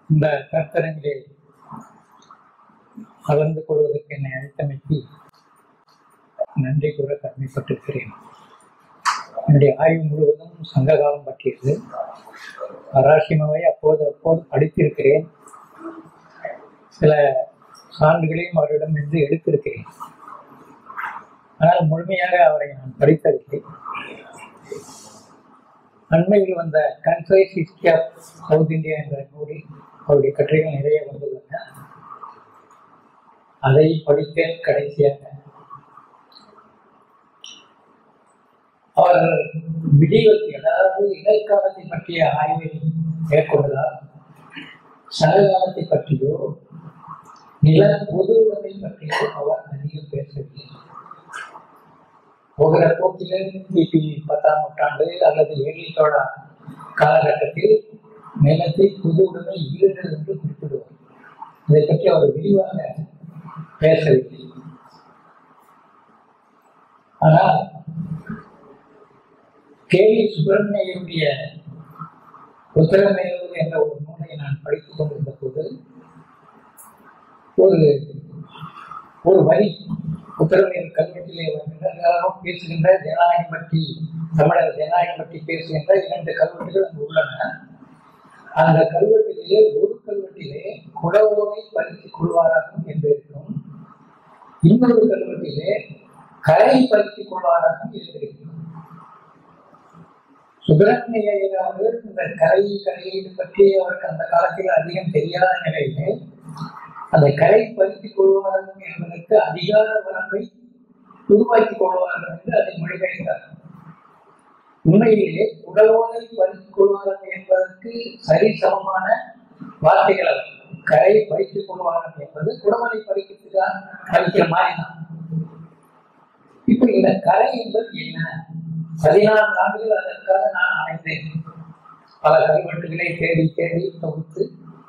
இந்த கர்த்தரங்கிலே கலந்து கொள்வதற்கு என்னை அழைத்தமைக்கு நன்றி கூற கடமைப்பட்டிருக்கிறேன் என்னுடைய ஆய்வு முழுவதும் சங்க காலம் பற்றியது பராசிமாவை அப்போது அப்போது படித்திருக்கிறேன் சில சான்றுகளையும் அவரிடமிருந்து எடுத்திருக்கிறேன் ஆனால் முழுமையாக அவரை நான் படித்ததில்லை அண்மையில் வந்த concise history of south India என்ற நூலில் அவருடைய கட்டுரைகள் நிறைய வந்துள்ளன அதை படித்தேன் கடைசியாக அவர் விடிவத்தி அதாவது இடைக்காலத்தை பற்றிய ஆய்வை மேற்கொண்டதால் சங்ககாலத்தை பற்றியோ நில பொது உடைமை பற்றியோ அவர் அதிகம் பேசவில்லை போகிற போக்கில் கிபி பத்தாம் நூற்றாண்டு அல்லது ஏழித்தோட காலகட்டத்தில் நிலத்தை பொது உடைமை இருந்தது என்று குறிப்பிடுவார் இதை பற்றி அவர் விரிவாக பேசவில்லை ஆனால் கேவி சுப்பிரமணியனுடைய உத்தரமேலூர் என்ற ஒரு நூலை நான் படித்துக் கொண்டிருந்த போது ஒரு ஒரு வரி உத்தரமேல் கல்வெட்டிலே வருகின்ற எல்லாரும் பேசுகின்ற ஜனநாயகம் பற்றி தமிழர் ஜனநாயகம் பற்றி பேசுகின்ற இரண்டு கல்வெட்டுகள் அங்கு உள்ளன அந்த கல்வெட்டிலே ஒரு கல்வெட்டிலே குடவோனை பறித்துக் கொள்வாராகும் என்று இருக்கும் இன்னொரு கல்வெட்டிலே கரை பறித்துக் கொள்வாராகும் இருந்திருக்கும் சுப்பிரமணிய ஐயராவது இந்த கரை கரையீடு பற்றி அவருக்கு அந்த காலத்தில் அதிகம் தெரியாத நிலையிலே அந்த கரை பறித்துக் கொள்வார்கள் என்பதற்கு அதிகார வரம்பை உருவாக்கிக் கொள்வார்கள் என்று அதை மொழிபெயர்த்தார் உண்மையிலே உடலோலை பறித்துக் கொள்வார்கள் என்பதற்கு சரி சமமான வார்த்தைகள் அல்ல கரை பறித்துக் கொள்வார்கள் என்பது குடமலை பறிக்கிறதுக்காக பறிக்கிற மாதிரி தான் இப்ப இந்த கரை என்பது என்ன பதினான்கு ஆண்டுகள் அதற்காக நான் அடைந்தேன் பல கல்வெட்டுகளை தேடி தேடி தொகுத்து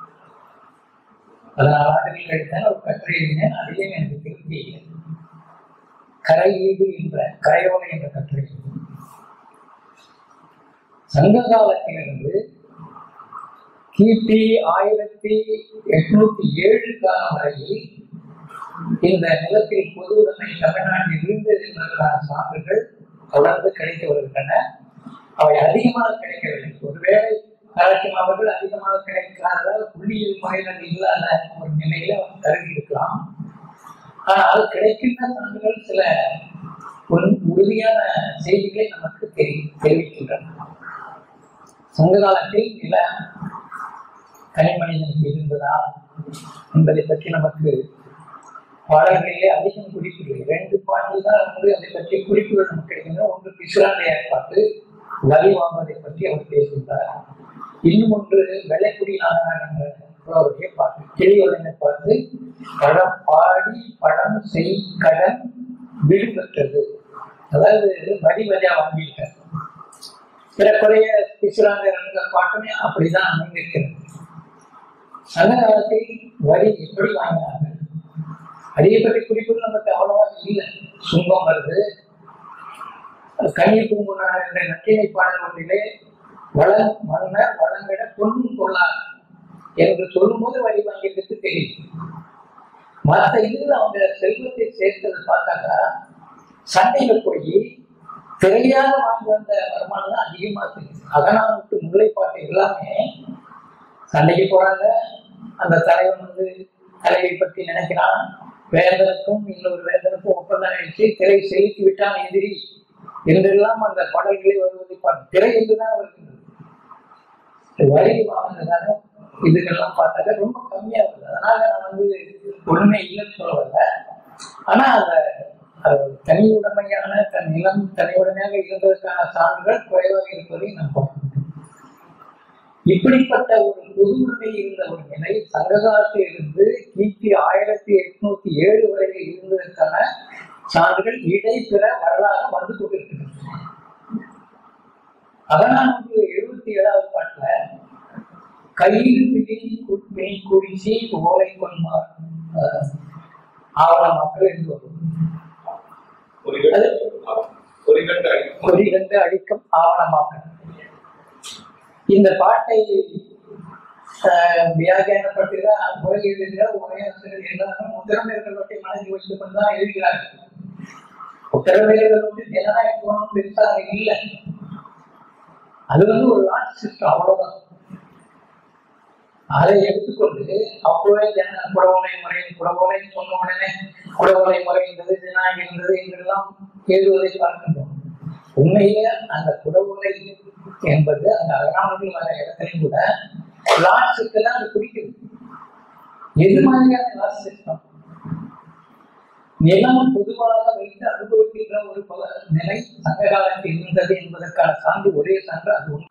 பதினாறு ஆண்டுகள் கழித்தான் ஒரு கட்டுரை எழுதினேன் அதிலேயும் எனக்கு திருப்தி இல்லை கரையீடு என்ற கரையோலை என்ற கட்டுரை சங்க காலத்திலிருந்து கிபி ஆயிரத்தி எட்நூத்தி ஏழு காலம் வரையில் இந்த நிலத்தில் பொது உடைமை தமிழ்நாட்டில் இருந்தது என்பதற்கான சான்றுகள் தொடர்ந்து கிடைத்து வருகின்றன அவை அதிகமாக கிடைக்கவில்லை ஒருவேளை கலாச்சி அவர்கள் அதிகமாக கிடைக்காததால் புள்ளியியல் முறையில் அது இல்லாத ஒரு நிலையில அவர் கருதி இருக்கலாம் ஆனால் கிடைக்கின்ற சான்றுகள் சில உறுதியான செய்திகளை நமக்கு தெரி தெரிவிக்கின்றன சங்க காலத்தில் நில கனிமனிதனுக்கு இருந்ததா என்பதை பற்றி நமக்கு பாடல்களிலே அதிகம் குறிப்புகள் ரெண்டு பாட்டில் தான் வந்து அதை பற்றி குறிப்புகள் நமக்கு கிடைக்கின்றன ஒன்று பிசுராந்தைய பாட்டு வரி வாங்குவதை பற்றி அவர் பேசுகின்றார் இன்னும் ஒன்று வெள்ளைக்குடி நாகரான் என்ற புலவருடைய பாட்டு கிளியோடனை பார்த்து பழம் பாடி பழம் செய் கடன் விடுபெற்றது அதாவது வரி வரியா வாங்கியிருக்கார் பிறக்குறைய பிசுராந்தர் பாட்டுமே அப்படிதான் அமைந்திருக்கிறது சங்க காலத்தில் வரி எப்படி வாங்கினார்கள் வரியை பற்றி குறிப்புகள் நமக்கு அவ்வளவா இல்லை சுங்கம் வருது கண்ணீர் பூங்குனார் என்ற நற்றினை பாடல் ஒன்றிலே வள மன்னர் வளங்கிட பொன்னும் கொள்ளார் என்று சொல்லும்போது வரி வாங்கியதுக்கு தெரியும் மற்ற இதில் அவங்க செல்வத்தை சேர்த்ததை பார்த்தாக்கா சண்டைகள் போய் திரையாக வாங்கி வந்த வருமானம் தான் அதிகமா தெரியும் அகனாமுட்டு முல்லைப்பாட்டு எல்லாமே சண்டைக்கு போறாங்க அந்த தலைவன் வந்து தலைவை பற்றி நினைக்கிறான் வேந்தனுக்கும் இன்னொரு வேந்தனுக்கும் ஒப்பந்தம் ஆயிடுச்சு திரை செலுத்தி விட்டான் எதிரி என்றெல்லாம் அந்த பாடல்களை வருவதை பார்த்து திரை என்றுதான் வருகின்றது வரி வாங்கினதால இதுக்கெல்லாம் பார்த்தாக்க ரொம்ப கம்மியா வருது அதனால நான் வந்து உண்மை இல்லைன்னு சொல்லவில்லை ஆனா அந்த தனி உடைமையான தன் நிலம் தனி உடைமையாக இருந்ததற்கான சான்றுகள் குறைவாக இருப்பதை நாம் பார்க்கணும் இப்படிப்பட்ட ஒரு பொது உரிமை இருந்த ஒரு நிலை சங்ககாலத்தில் இருந்து கிபி ஆயிரத்தி எட்நூத்தி ஏழு வரையில் இருந்ததற்கான சான்றுகள் இடைப்பிற வரலாறு வந்து கொண்டிருக்கின்றன அகநானூற்று எழுபத்தி ஏழாவது பாட்டுல கயிறு பிடி பிணி குறிச்சி ஓலை கொள்மார் ஆவண மக்கள் என்று வரும் கொடிகண்டு அடிக்கும் ஆவணமாக்கல் இந்த பாட்டை ஆஹ் வியாக்கியானப்படுத்துகிற முறை எழுதுகிற உரையாசிரியர் எல்லாரும் முத்திரமையர்கள் பற்றி மனதில் வைத்துக் கொண்டுதான் எழுதுகிறார்கள் முத்திரமையர்கள் வந்து ஜனநாயக ஒன்றும் பெருசாக இல்லை அது வந்து ஒரு லாட் சிஸ்டம் அவ்வளவுதான் அதை எடுத்துக்கொண்டு அப்போவே ஜன குடவோலை முறை குடவோலை சொன்ன உடனே குடவோலை முறை இருந்தது ஜனநாயகம் இருந்தது என்றெல்லாம் எழுதுவதை பார்க்கின்றோம் உண்மையிலே அந்த குடவோலை என்பது அந்த அகராமத்தில் வர இடத்துலையும் கூட லாட் சிஸ்டம் தான் அது குறிக்குது எது மாதிரியான லாட் சிஸ்டம் நிலம் பொதுவாக வைத்து அனுபவிக்கின்ற ஒரு பல நிலை சங்க காலத்தில் இருந்தது என்பதற்கான சான்று ஒரே சான்று அது உண்மை.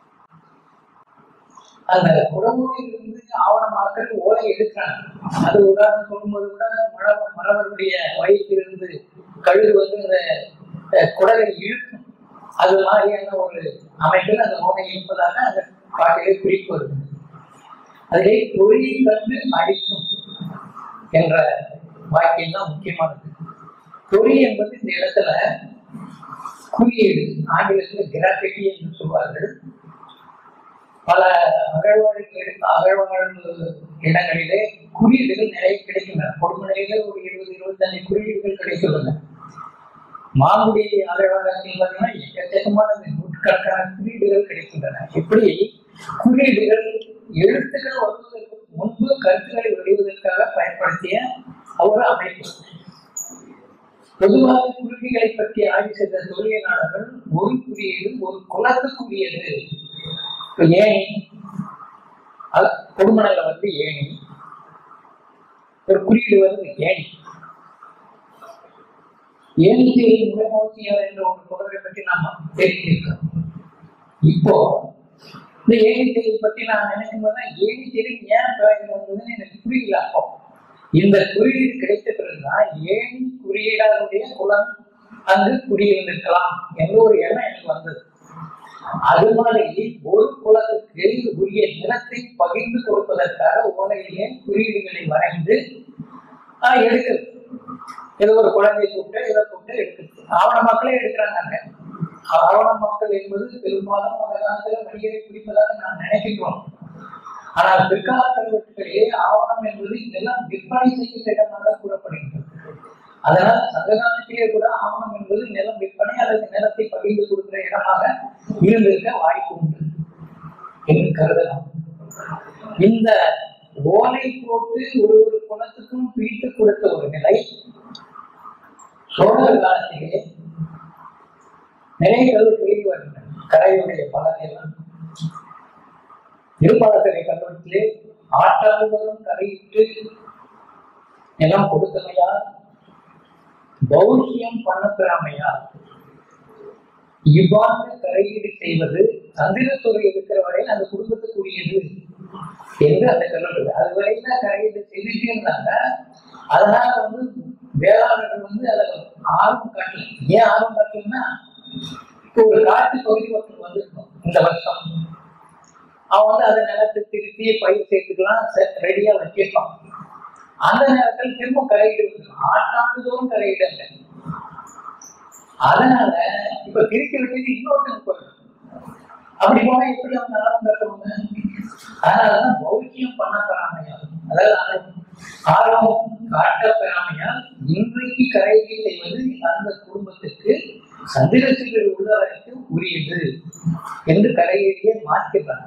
அந்த குடமுறையிலிருந்து ஆவணமாக்கல் ஓலை எடுக்கிறாங்க அது உதாரணம் சொல்லும்போது கூட மழ மறவருடைய வயிற்றிலிருந்து கழுகு வந்து அந்த அஹ், குடலை இழுக்கும் அது மாதிரியான ஒரு அமைப்பில் அந்த ஓலை இருப்பதாக அந்த பாட்டிலே குறிப்பு வருது அதிலே பொறியை கண்டு அடிக்கும் என்ற வாக்கியம் தான் முக்கியமானது பொறி என்பது இந்த இடத்துல குறியீடு ஆங்கிலத்தில் கிராஃபிட்டி என்று சொல்வார்கள் பல அகழ்வாழ்கள் அகழ்வாழ் இடங்களிலே குறியீடுகள் நிறைய கிடைக்கின்றன கொடுமனையில ஒரு இருபது இருபத்தஞ்சு குறியீடுகள் கிடைத்துள்ளன மாங்குடி அகழ்வாரத்தில் பார்த்தீங்கன்னா எக்கச்சக்கமான நூற்றுக்கணக்கான குறியீடுகள் கிடைக்கின்றன இப்படி குறியீடுகள் எழுத்துக்கள் வருவதற்கு முன்பு கருத்துக்களை வெளிவதற்காக பயன்படுத்திய ஒரு அமைப்பு பொதுவாக குறியீடுகளை பற்றி ஆய்வு செய்த தொழிலாளர்கள் ஒரு குறியீடு ஒரு குலத்துக்குரியது இப்ப ஏணி அது கொடுமணல்ல வந்து ஏணி ஒரு குறியீடு வந்து ஏணி ஏணிச்சேரி முகமோச்சியார் என்ற ஒரு தொடரை பற்றி நாம தெரிஞ்சிருக்கோம் இப்போ இந்த ஏணிச்சேரி பற்றி நான் நினைக்கும் போது ஏணிச்சேரி ஏன் பெயர் வந்ததுன்னு எனக்கு புரியல அப்போ இந்த குறியீடு கிடைத்த பிறகுதான் ஏணி குறியீடாருடைய குலம் அங்கு குடியிருந்திருக்கலாம் என்ற ஒரு எண்ணம் எனக்கு வந்தது அது மாதிரி ஒரு குலத்துக்கு உரிய நிலத்தை பகிர்ந்து கொடுப்பதற்காக ஓலையிலே குறியீடுகளை வரைந்து ஆஹ் எடுக்குது ஏதோ ஒரு குழந்தையை கூப்பிட்டு இதை கூப்பிட்டு எடுக்குது ஆவண மக்களே எடுக்கிறாங்க ஆவண மக்கள் என்பது பெரும்பாலும் அந்த காலத்துல வணிகரை குறிப்பதாக நான் நினைக்கின்றோம் ஆனால் பிற்கால கல்வெட்டுகளிலே ஆவணம் என்பது இதெல்லாம் விற்பனை செய்யும் இடமாக கூறப்படுகின்றது அதனால் சங்க காலத்திலே கூட ஆவணம் என்பது நிலம் விற்பனை அல்லது நிலத்தை பகிர்ந்து கொடுக்கிற இடமாக இருந்திருக்க வாய்ப்பு உண்டு என்று கருதலாம் இந்த ஓலை போட்டு ஒரு ஒரு குலத்துக்கும் பிரித்து கொடுத்த ஒரு நிலை சோழர் காலத்திலே நிறைய கல்வெட்டுகளில் வருகின்றன கரையுடைய பலனையெல்லாம் இருப்பாளத்திலே கல்வெட்டிலே ஆட்டாளுவரும் கரையிட்டு நிலம் கொடுத்தமையால் பௌஷ்யம் பண்ண பெறாமையால் இவ்வாறு கரையீடு செய்வது சந்திரசூரி இருக்கிற வரையில் அந்த குடும்பத்துக்குரியது என்று அந்த கல்வெட்டு அது வரைக்கும் கரையீடு செய்துட்டே இருந்தாங்க அதனால வந்து வேளாளர்கள் வந்து அதில் ஆர்வம் காட்டல ஏன் ஆர்வம் காட்டலன்னா இப்போ ஒரு காட்டு பகுதி ஒருத்தர் வந்திருக்கும் இந்த வருஷம் அவன் வந்து அதை நிலத்தை திருத்தி பயிர் சேர்த்துக்கலாம் ரெடியா வச்சிருப்பான் அந்த நேரத்தில் திரும்ப கரையீடு வந்துடும் ஆட்டாண்டு தோறும் கரையீடு அல்ல அதனால இப்ப திருப்பி விட்டது இன்னொருத்தனுக்கு போயிடும் அப்படி போனா எப்படி அவங்க ஆர்வம் காட்டுவாங்க அதனாலதான் பௌக்கியம் பண்ண பெறாமையால் அதாவது ஆர்வம் ஆர்வம் காட்ட பெறாமையால் இன்றைக்கு கரையீடு செய்வது அந்த குடும்பத்துக்கு சந்திரசேகர் உள்ளவரைக்கு உரியது என்று கரையீடியை மாற்றிடுறாங்க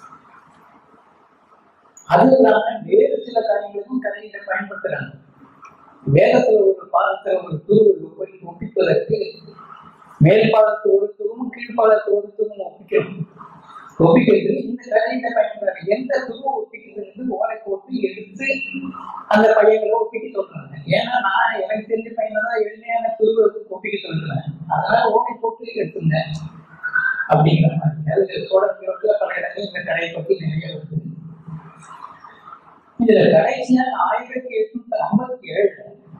அது இல்லாம வேறு சில காரியங்களுக்கும் கதையில பயன்படுத்துறாங்க வேதத்துல ஒரு பாதத்துல ஒரு துருவை ஒப்பி ஒப்பிப்பதற்கு மேல் பாதத்து ஒரு துருவும் கீழ்பாதத்து ஒரு துருவும் ஒப்பிக்கணும் ஒப்பிக்கிறது இந்த கதையில பயன்படுறாங்க எந்த துருவை ஒப்பிக்கிறது ஓலை போட்டு எடுத்து அந்த பையங்களை ஒப்பிக்க சொல்றாங்க ஏன்னா நான் எனக்கு தெரிஞ்ச பையனை தான் எளிமையான துருவை ஒப்பிக்க சொல்றேன் அதனால ஓலை போட்டு எடுத்துங்க அப்படிங்கிற மாதிரி அது சோழ பல இடங்கள் இந்த கடையை பத்தி நிறைய வருது இதுல கடைசியா ஆயிரத்தி எட்நூத்தி ஐம்பத்தி ஏழு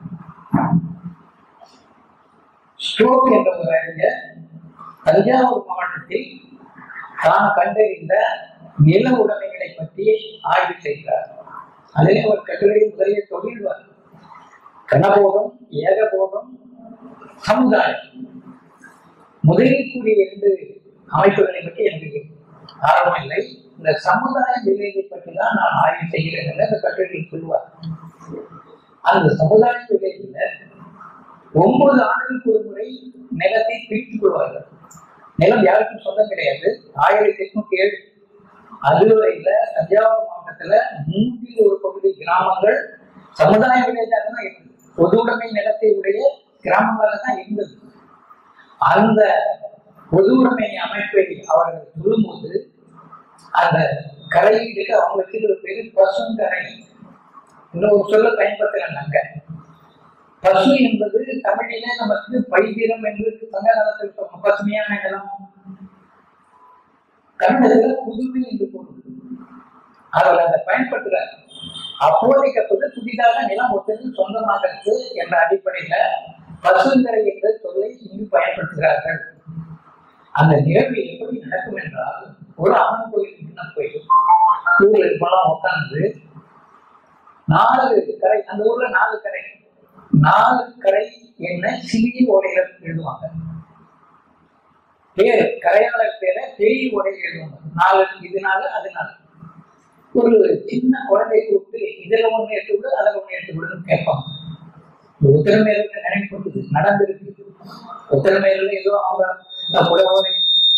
ஸ்ட்ரோக் என்ற ஒரு அறிஞர் தஞ்சாவூர் மாவட்டத்தில் தான் கண்டறிந்த நில உடைமைகளை பற்றி ஆய்வு செய்கிறார் அதிலே ஒரு கட்டுரை முதலில் தொழில்வார் கனபோகம் ஏகபோகம் சமுதாயம் முதலில் கூடிய இரண்டு அமைப்புகளை பற்றி எனக்கு ஆர்வம் இல்லை இந்த சமுதாய விலையை பற்றி தான் நான் ஆய்வு செய்கிறேன் என்று அந்த கட்டுரையில் சொல்லுவார் அந்த சமுதாய விலையில ஒன்பது ஆண்டுகளுக்கு ஒரு முறை நிலத்தை பிரித்துக் கொள்வார்கள் நிலம் யாருக்கும் சொந்தம் கிடையாது ஆயிரத்தி எட்நூத்தி ஏழு அதுவரையில தஞ்சாவூர் மாவட்டத்துல மூன்றில் ஒரு பகுதி கிராமங்கள் சமுதாய வில்லேஜாக தான் இருந்தது பொது உடைமை நிலத்தை உடைய கிராமங்களாக தான் இருந்தது அந்த பொது உடைமை அமைப்பை அவர்கள் சொல்லும்போது அந்த கரையீடுக்கு அவங்க வச்சிருக்கிற பேரு பசுங்கரை இன்னொரு சொல்ல பயன்படுத்துறாங்க பசு என்பது தமிழிலே நமக்கு பைதீரம் என்று சங்க காலத்தில் சொன்னோம் பசுமையான நிலம் கன்னடத்துல புதுமை என்று பொருள் அவர் அதை பயன்படுத்துறார் அப்போதைக்கு அப்போது புதிதாக நிலம் ஒத்தது சொந்தமாகிறது என்ற அடிப்படையில பசுங்கரை என்ற சொல்லை இங்கு பயன்படுத்துகிறார்கள் அந்த நிகழ்வு எப்படி நடக்கும் என்றால் ஒரு அம்மன் கோயில் முன்ன போய் ஊர்ல இப்பெல்லாம் உட்கார்ந்து நாலு கரை அந்த ஊர்ல நாலு கரை நாலு கரை என்ன சிறிய ஓடையில எழுதுவாங்க பேர் கரையாளர் பேரை பெரிய ஓடையில் எழுதுவாங்க நாலு இதனால அதனால ஒரு சின்ன குழந்தை கூப்பிட்டு இதுல ஒண்ணு எடுத்து விடு அதுல ஒண்ணு எடுத்து விடுன்னு கேட்பாங்க இந்த உத்திரமேல நினைப்பு நடந்திருக்கு உத்திரமேல ஏதோ அவங்க புலவோரை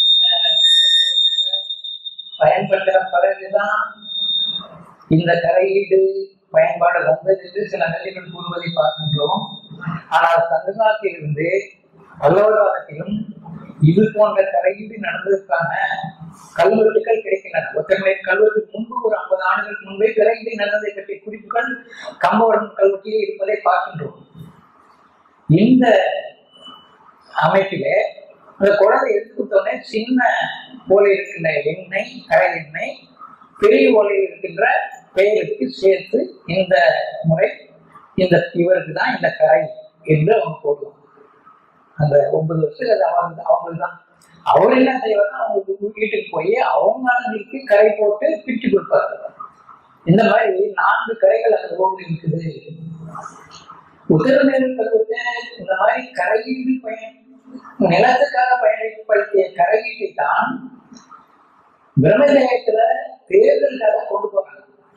பயன்படுத்துற பிறகுதான் இந்த கரையீடு பயன்பாடு வந்தது என்று சில நிலைகள் கூறுவதை பார்க்கின்றோம் ஆனால் சங்ககாலத்திலிருந்து பல்லவர் காலத்திலும் இது போன்ற கரையீடு நடந்ததற்கான கல்வெட்டுகள் கிடைக்கின்றன ஒத்தனை கல்வெட்டுக்கு முன்பு ஒரு ஐம்பது ஆண்டுகளுக்கு முன்பே கரையீடு நடந்ததை பற்றிய குறிப்புகள் கம்பவரம் கல்வெட்டிலே இருப்பதை பார்க்கின்றோம் இந்த அமைப்பிலே அந்த குழந்தை எடுத்து கொடுத்தோடனே சின்ன ஓலை இருக்கின்ற எண்ணெய் கரை எண்ணெய் பெரிய ஓலையில் இருக்கின்ற பெயருக்கு சேர்த்து இந்த முறை இந்த இவருக்கு தான் இந்த கரை என்று அவங்க போடுவாங்க அந்த ஒன்பது வருஷம் அது அவங்க அவங்களுக்கு தான் அவர் என்ன செய்வார்னா அவங்க வீட்டுக்கு போய் அவங்களுக்கு கரை போட்டு பிரிச்சு கொடுப்பாரு இந்த மாதிரி நான்கு கரைகள் அந்த ஊரில் இருக்குது உத்தரமேரூர் கல்வெட்டு இந்த மாதிரி கரையீடு பயன் நிலத்துக்காக பயன்படுத்திய கரையீட்டை தான் பிரம்மதேயத்துல தேர்தலுக்காக கொண்டு போறாங்க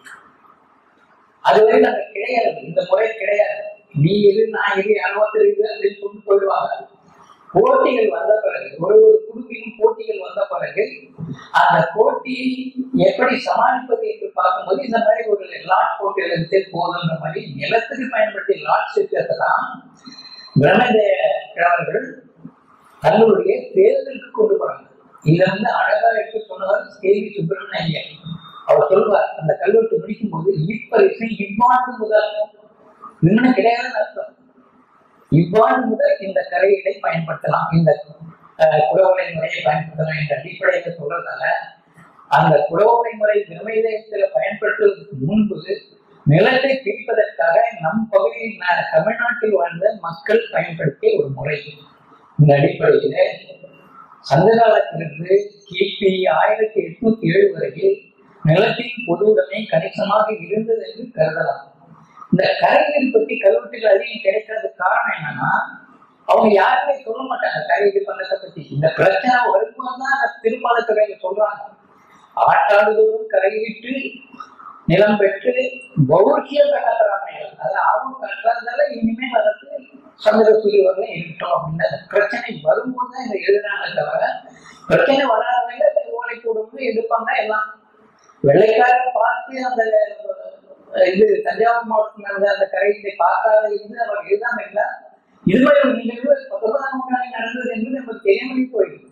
அதுவரை நாங்க கிடையாது இந்த முறை கிடையாது நீ இரு நான் இரு அறுபத்தி இரு அப்படின்னு சொல்லிட்டு போயிடுவாங்க போட்டிகள் வந்த பிறகு ஒரு ஒரு குழுவிலும் போட்டிகள் வந்த பிறகு அந்த போட்டியை எப்படி சமாளிப்பது என்று பார்க்கும்போது இந்த மாதிரி ஒரு லாட் போட்டி எடுத்து போதுன்ற மாதிரி நிலத்துக்கு பயன்படுத்திய லாட் சிஸ்டத்தை தான் பிரம்மதேய கிழவர்கள் தங்களுடைய தேர்தலுக்கு கொண்டு போறாங்க இதை வந்து அழகா எடுத்து சொன்னவர் கேவி சுப்பிரமணியன் அவர் சொல்வார் அந்த கல்வெட்டு முடிக்கும் போது இப்பரிசு இவ்வாண்டு முதல் இன்னும் கிடையாதுன்னு அர்த்தம் இவ்வாண்டு முதல் இந்த கரையிடை பயன்படுத்தலாம் இந்த குடவுலை முறையை பயன்படுத்தலாம் என்ற அடிப்படையில் சொல்றதால அந்த குடவுலை முறை நிர்மயத்தில் பயன்படுத்துவதற்கு முன்பு நிலத்தை பிரிப்பதற்காக நம் பகுதியில் ந- தமிழ்நாட்டில் வாழ்ந்த மக்கள் பயன்படுத்திய ஒரு முறை இந்த அடிப்படையில சங்க காலத்திலிருந்து கிபி ஆயிரத்தி எட்நூத்தி ஏழு வரையில் நிலத்தின் பொது உடைமை கணிசமாக இருந்தது என்று கருதலாம் இந்த கரைநீர் பத்தி கல்வெட்டுகள் அதிகம் கிடைக்காத காரணம் என்னன்னா அவங்க யாருமே சொல்ல மாட்டாங்க கரையீடு பண்ணதை பத்தி இந்த பிரச்சனை வரும்போது தான் அந்த திருப்பாலத்துறையில சொல்றாங்க ஆட்டாடுதோறும் கரையிட்டு நிலம் பெற்று பௌர்ஷிய கட்டப்படாமைகள் அது அவங்க கட்டுறதால இனிமே வரது சந்திர சூரியவர்கள் இருக்கட்டும் அப்படின்னு அந்த பிரச்சனை வரும்போது தான் இதை எழுதுறாங்க தவிர பிரச்சனை வராதவங்க ஓலை போடும்போது எடுப்பாங்க எல்லாம் வெள்ளைக்காரர் பார்த்து அந்த அஹ், இது தஞ்சாவூர் மாவட்டத்தில் நடந்த அந்த கரையை பார்க்காத இருந்து அவர் எழுதாம இல்ல இது மாதிரி ஒரு நிகழ்வு பத்தொன்பதாம் நூற்றாண்டில் நடந்தது என்று நமக்கு தெரியாமலே போயிடுது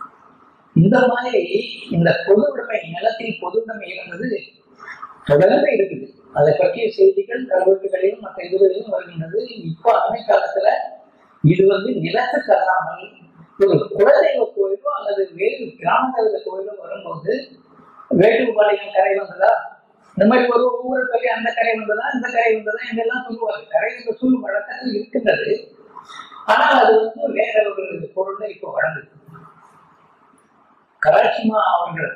இந்த மாதிரி இந்த பொது உடைமை நிலத்தில் பொது உடைமை இருந்தது தொடர்ந்து இருக்குது அதை பற்றிய செய்திகள் கல்வெட்டுகளிலும் மற்ற இதுகளிலும் வருகின்றது இப்போ அண்மை காலத்துல இது வந்து நிலத்துக்கு அல்லாமல் ஒரு குலதெய்வ கோயிலோ அல்லது வேறு கிராமங்களில் கோயிலோ வரும்போது வேட்டுப்பாளையம் கரை வந்ததா இந்த மாதிரி ஒரு ஊரை சொல்லி அந்த கரை வந்ததா இந்த கரை வந்ததா இதெல்லாம் சொல்லுவாங்க கரை என்ற சொல் வழக்கத்தில் இருக்கின்றது ஆனால் அது வந்து வேற ஒரு பொருள் இப்போ வழங்குது கராச்சிமா அவர்கள்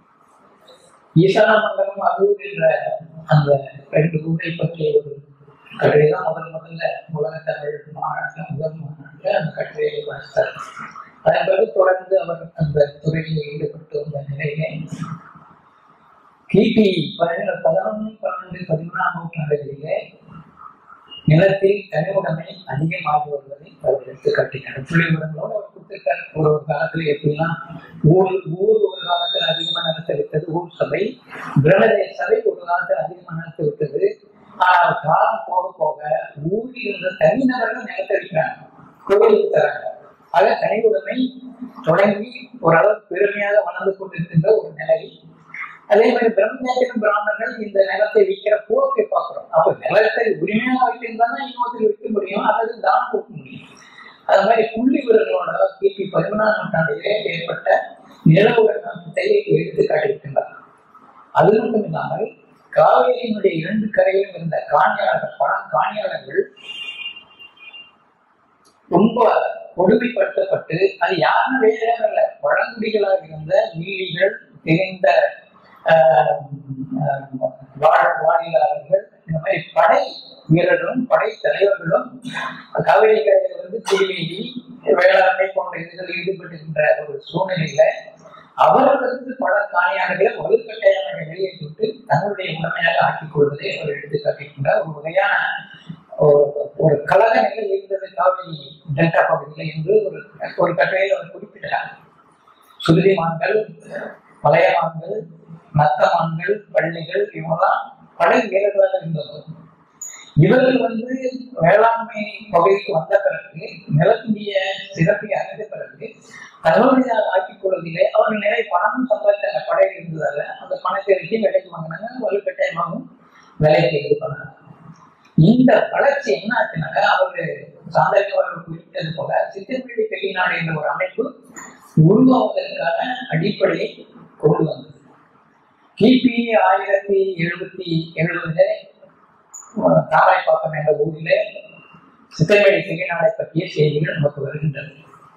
ஈசானமங்கலம் அரூர் என்ற அந்த ரெண்டு ஊரை பற்றிய ஒரு கட்டுரை தான் முதல் முதல்ல உலக தமிழ் மாநாட்டில் முதல் மாநாட்டில் அந்த கட்டுரையை வாசித்தார் அதன் பிறகு தொடர்ந்து அவர் அந்த துறையில் ஈடுபட்டு வந்த நிலையிலே கிபி பதினொன்று பதினொன்று பன்னெண்டு பதிமூணாம் நூற்றாண்டுகளிலே நிலத்தில் தனியுடைமை அதிகமாகி வருவதை அவர் எடுத்து காட்டினார் புள்ளி விவரங்களோடு அவர் கொடுத்திருக்கார் ஒரு ஒரு காலத்துல எப்படிலாம் ஊர் ஊர் ஒரு காலத்தில் அதிகமாக நடத்த விட்டது ஊர் சபை பிரமதேச சபை ஒரு காலத்தில் அதிகமாக நடத்த விட்டது ஆனால் காலம் போக போக ஊரில் இருந்த தனிநபர்கள் நிலத்தளிக்கிறாங்க கோவிலுக்கு தராங்க ஆக தனியுடைமை தொடங்கி ஓரளவு பெருமையாக வளர்ந்து கொண்டிருக்கின்ற ஒரு நிலை அதே மாதிரி பிரம்மஞாத்திரம் பிராமணர்கள் இந்த நிலத்தை விற்கிற போக்கை பார்க்கிறோம் அப்ப நிலத்தை உரிமையாக வைத்திருந்தா இன்னொருத்தர் விற்க முடியும் அல்லது தானம் கொடுக்க முடியும் அது மாதிரி புள்ளி விவரங்களோட கிபி பதிமூணாம் நூற்றாண்டிலே ஏற்பட்ட நில உடனத்தை எடுத்து காட்டியிருக்கின்றார் அது மட்டும் இல்லாமல் காவேரியினுடைய இரண்டு கரையிலும் இருந்த காணியாளர்கள் பழம் காணியாளர்கள் ரொம்ப கொடுமைப்படுத்தப்பட்டு அது யாரும் வேற இல்ல பழங்குடிகளாக இருந்த மில்லிகள் தெரிந்த ஆஹ், ஆஹ், வாழ் வாழிலாளர்கள் இந்த மாதிரி படை வீரர்களும் படை தலைவர்களும் காவேரி கரையில் வந்து குடிநீதி வேளாண்மை போன்ற இதுகள் ஈடுபட்டுகின்ற ஒரு சூழ்நிலையில அவர்களுக்கு பல காணியாளர்களை வலுக்கட்டாயமாக வெளியேற்றிவிட்டு தங்களுடைய உடமையாக ஆக்கிக் கொள்வதை அவர் எடுத்து காட்டுகின்றார் ஒரு வகையான ஒரு ஒரு கழக நிலை இருந்தது காவிரி டெல்டா பகுதியில் என்று ஒரு ஒரு கட்டுரையில் அவர் குறிப்பிட்டார் சுருதிமான்கள் பழையமான்கள் நத்தமான்கள் பள்ளிகள் இவங்கெல்லாம் படை வீரர்களாக இருந்தது இவர்கள் வந்து வேளாண்மை பகுதிக்கு வந்த பிறகு நிலத்துடைய சிறப்பை அறிந்த பிறகு தங்களுடைய ஆக்கிக் கொள்வதிலே அவர்கள் நிறைய பணமும் சம்பாதித்த படையில் இருந்ததால அந்த பணத்தை வச்சு விலைக்கு வாங்கினாங்க வலுக்கட்டாயமாகவும் விலைக்கு இது பண்ணாங்க இந்த வளர்ச்சி என்ன ஆச்சுனாக்கா அவரு சாந்தரிக அவர்கள் குறிப்பிட்டது போல சித்தன்வெளி வெளிநாடு என்ற ஒரு அமைப்பு உருவாவதற்கான அடிப்படையை கொண்டு வந்தது கிபி ஆயிரத்தி எழுபத்தி எழுபதுல தாராய்ப்பாக்கம் என்ற ஊரிலே சித்தன்வெளி வெளிநாடை பற்றிய செய்திகள் நமக்கு வருகின்றன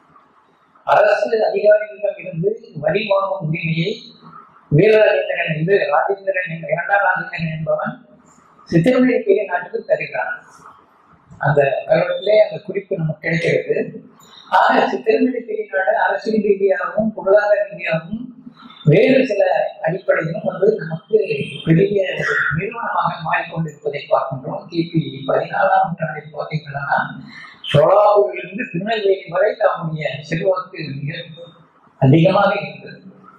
அரசு அதிகாரிகளிடம் இருந்து வரி வாங்கும் உரிமையை வீரராஜேந்திரன் இது ராஜேந்திரன் என்ற இரண்டாம் ராஜேந்திரன் என்பவன் சித்திரமலை பெரிய நாட்டுக்கு தருகிறான் அந்த கல்வெட்டிலே அந்த குறிப்பு நமக்கு கிடைக்கிறது ஆக சித்திரமலை பெரிய நாடு அரசியல் ரீதியாகவும் பொருளாதார ரீதியாகவும் வேறு சில அடிப்படையிலும் வந்து நமக்கு பெரிய ஒரு நிறுவனமாக மாறிக்கொண்டிருப்பதை பார்க்கின்றோம் கிபி பதினாலாம் நூற்றாண்டில் பார்த்தீங்கன்னா சோழாவூரிலிருந்து திருநெல்வேலி வரை தம்முடைய செல்வாக்கு மிக அதிகமாக இருந்தது